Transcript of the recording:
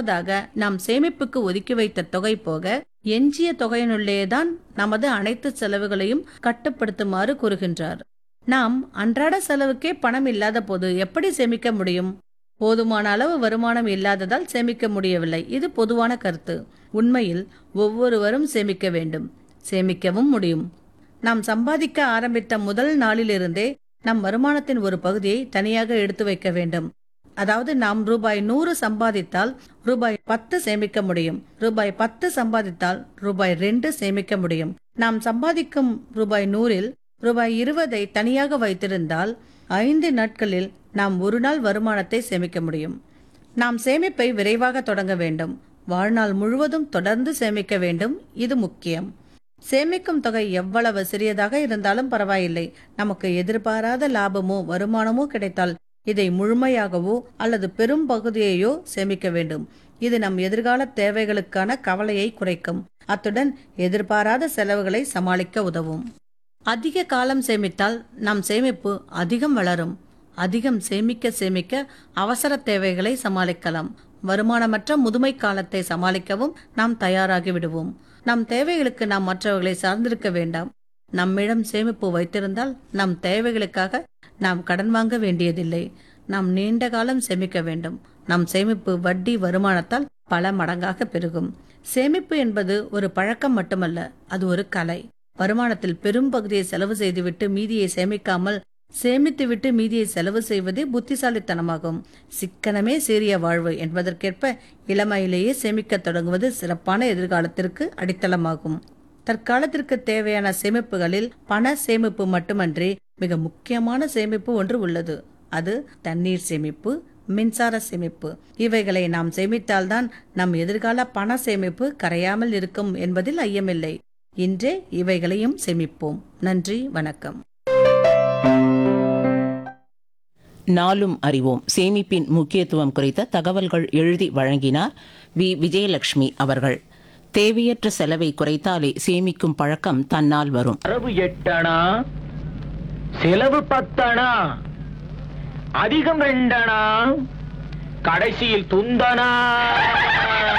முதலாவதாக நாம் சேமிப்புக்கு ஒதுக்கி வைத்த தொகை போக எஞ்சிய தொகையினுள்ளேதான் நமது அனைத்து செலவுகளையும் கட்டுப்படுத்துமாறு கூறுகின்றார் நாம் அன்றாட செலவுக்கே பணம் இல்லாத போது எப்படி சேமிக்க முடியும் போதுமான அளவு வருமானம் இல்லாததால் சேமிக்க முடியவில்லை இது பொதுவான கருத்து உண்மையில் ஒவ்வொருவரும் சேமிக்க வேண்டும் சேமிக்கவும் முடியும் நாம் சம்பாதிக்க ஆரம்பித்த முதல் நாளிலிருந்தே நம் வருமானத்தின் ஒரு பகுதியை தனியாக எடுத்து வைக்க வேண்டும் அதாவது நாம் ரூபாய் நூறு சம்பாதித்தால் ரூபாய் பத்து சேமிக்க முடியும் ரூபாய் பத்து சம்பாதித்தால் ரூபாய் ரெண்டு சேமிக்க முடியும் நாம் சம்பாதிக்கும் ரூபாய் நூறில் ரூபாய் இருபதை தனியாக வைத்திருந்தால் ஐந்து நாட்களில் நாம் ஒரு நாள் வருமானத்தை சேமிக்க முடியும் நாம் சேமிப்பை விரைவாக தொடங்க வேண்டும் வாழ்நாள் முழுவதும் தொடர்ந்து சேமிக்க வேண்டும் இது முக்கியம் சேமிக்கும் தொகை எவ்வளவு சிறியதாக இருந்தாலும் பரவாயில்லை நமக்கு எதிர்பாராத லாபமோ வருமானமோ கிடைத்தால் இதை முழுமையாகவோ அல்லது பெரும் பகுதியையோ சேமிக்க வேண்டும் இது நம் எதிர்கால தேவைகளுக்கான கவலையை குறைக்கும் அத்துடன் எதிர்பாராத செலவுகளை சமாளிக்க உதவும் அதிக காலம் சேமித்தால் நம் சேமிப்பு அதிகம் வளரும் அதிகம் சேமிக்க சேமிக்க அவசர தேவைகளை சமாளிக்கலாம் வருமானமற்ற முதுமை காலத்தை சமாளிக்கவும் நாம் தயாராகி விடுவோம் நம் தேவைகளுக்கு நாம் மற்றவர்களை சார்ந்திருக்க வேண்டாம் நம்மிடம் சேமிப்பு வைத்திருந்தால் நம் தேவைகளுக்காக நாம் கடன் வாங்க வேண்டியதில்லை நாம் நீண்ட காலம் சேமிக்க வேண்டும் நம் சேமிப்பு வட்டி வருமானத்தால் பல மடங்காக பெருகும் சேமிப்பு என்பது ஒரு பழக்கம் மட்டுமல்ல அது ஒரு கலை வருமானத்தில் பெரும் பகுதியை செலவு செய்துவிட்டு மீதியை சேமிக்காமல் சேமித்துவிட்டு மீதியை செலவு செய்வதே புத்திசாலித்தனமாகும் சிக்கனமே சீரிய வாழ்வு என்பதற்கேற்ப இளமையிலேயே சேமிக்கத் தொடங்குவது சிறப்பான எதிர்காலத்திற்கு அடித்தளமாகும் தற்காலத்திற்கு தேவையான சேமிப்புகளில் பண சேமிப்பு மட்டுமன்றி மிக முக்கியமான சேமிப்பு ஒன்று உள்ளது அது தண்ணீர் சேமிப்பு மின்சார சேமிப்பு இவைகளை நாம் சேமித்தால்தான் நம் எதிர்கால பண சேமிப்பு கரையாமல் இருக்கும் என்பதில் ஐயமில்லை இன்றே இவைகளையும் சேமிப்போம் நன்றி வணக்கம் நாளும் அறிவோம் சேமிப்பின் முக்கியத்துவம் குறித்த தகவல்கள் எழுதி வழங்கினார் வி விஜயலட்சுமி அவர்கள் தேவையற்ற செலவை குறைத்தாலே சேமிக்கும் பழக்கம் தன்னால் வரும் வரவு எட்டணா செலவு பத்தணா அதிகம் ரெண்டணா கடைசியில் துந்தனா